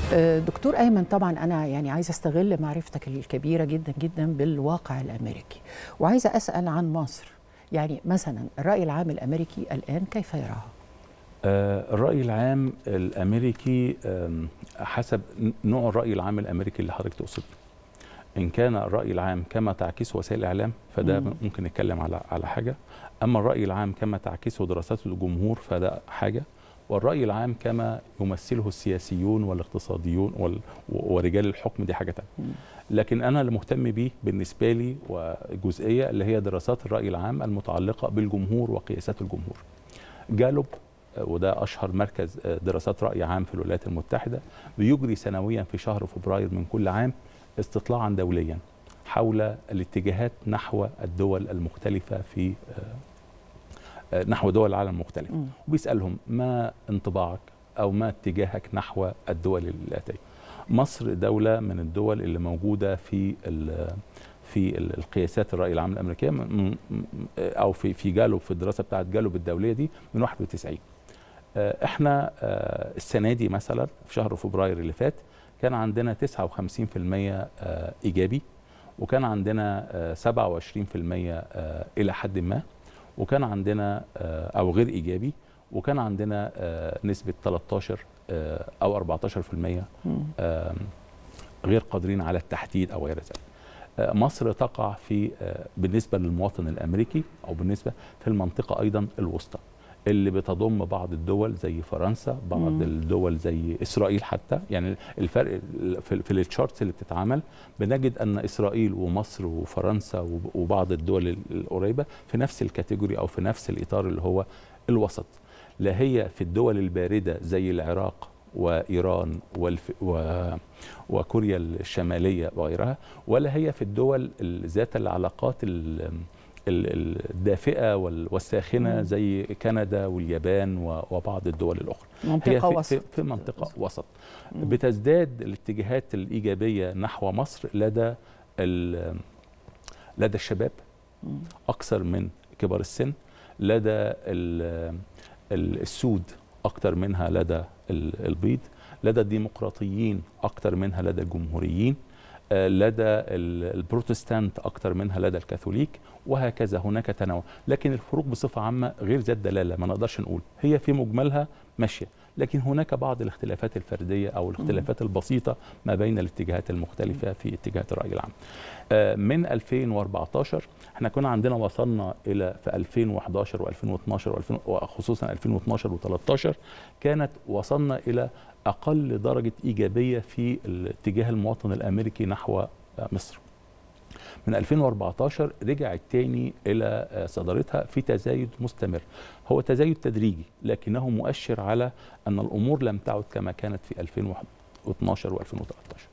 دكتور ايمن طبعا انا يعني عايزه استغل معرفتك الكبيره جدا جدا بالواقع الامريكي وعايزه اسال عن مصر يعني مثلا الراي العام الامريكي الان كيف يراها آه، الرأي العام الأمريكي آم، حسب نوع الرأي العام الأمريكي اللي حضرتك تقصده إن كان الرأي العام كما تعكسه وسائل الإعلام فده مم. ممكن نتكلم على على حاجة أما الرأي العام كما تعكسه دراسات الجمهور فده حاجة والرأي العام كما يمثله السياسيون والاقتصاديون وال- ورجال الحكم دي حاجة تانية مم. لكن أنا اللي مهتم بيه بالنسبة لي وجزئية اللي هي دراسات الرأي العام المتعلقة بالجمهور وقياسات الجمهور جالوب آه، وده اشهر مركز آه، دراسات راي عام في الولايات المتحده بيجري سنويا في شهر فبراير من كل عام استطلاعا دوليا حول الاتجاهات نحو الدول المختلفه في آه، آه، نحو دول العالم المختلفه مم. وبيسالهم ما انطباعك او ما اتجاهك نحو الدول الاتيه مصر دوله من الدول اللي موجوده في ال- في ال- القياسات الراي العام الامريكيه من- من- او في في جالوب في الدراسه بتاعت جالوب الدوليه دي من 91 آه، احنا آه، السنه دي مثلا في شهر فبراير اللي فات كان عندنا 59% آه، ايجابي وكان عندنا آه، 27% آه، الى حد ما وكان عندنا آه، او غير ايجابي وكان عندنا آه، نسبه 13 آه، او 14% مم. آم، غير قادرين على التحديد او غير ذلك. آه، مصر تقع في آه، بالنسبه للمواطن الامريكي او بالنسبه في المنطقه ايضا الوسطى اللي بتضم بعض الدول زي فرنسا بعض مم. الدول زي اسرائيل حتى يعني الفرق في, في التشارتس اللي بتتعمل بنجد ان اسرائيل ومصر وفرنسا وب- وبعض الدول القريبه في نفس الكاتيجوري او في نفس الاطار اللي هو الوسط لا هي في الدول البارده زي العراق وايران والف و... وكوريا الشماليه وغيرها ولا هي في الدول ال- ذات العلاقات ال... ال- الدافئه وال- والساخنه مم. زي كندا واليابان و- وبعض الدول الاخرى هي منطقه في, وسط في, في منطقه وسط مم. بتزداد الاتجاهات الايجابيه نحو مصر لدى ال- لدى الشباب مم. اكثر من كبار السن لدى ال- ال- السود اكثر منها لدى ال- البيض لدى الديمقراطيين اكثر منها لدى الجمهوريين آه، لدى ال- البروتستانت اكثر منها لدى الكاثوليك وهكذا هناك تنوع لكن الفروق بصفه عامه غير ذات دلاله ما نقدرش نقول هي في مجملها ماشيه لكن هناك بعض الاختلافات الفرديه او الاختلافات البسيطه ما بين الاتجاهات المختلفه في اتجاهات الراي العام آه، من 2014 احنا كنا عندنا وصلنا الى في 2011 و2012 وألفين- وخصوصا 2012 و13 كانت وصلنا الى اقل درجه ايجابيه في اتجاه المواطن الامريكي نحو آه، مصر من 2014 رجعت تاني الى آه، صدارتها في تزايد مستمر هو تزايد تدريجي لكنه مؤشر على ان الامور لم تعد كما كانت في 2012 و2013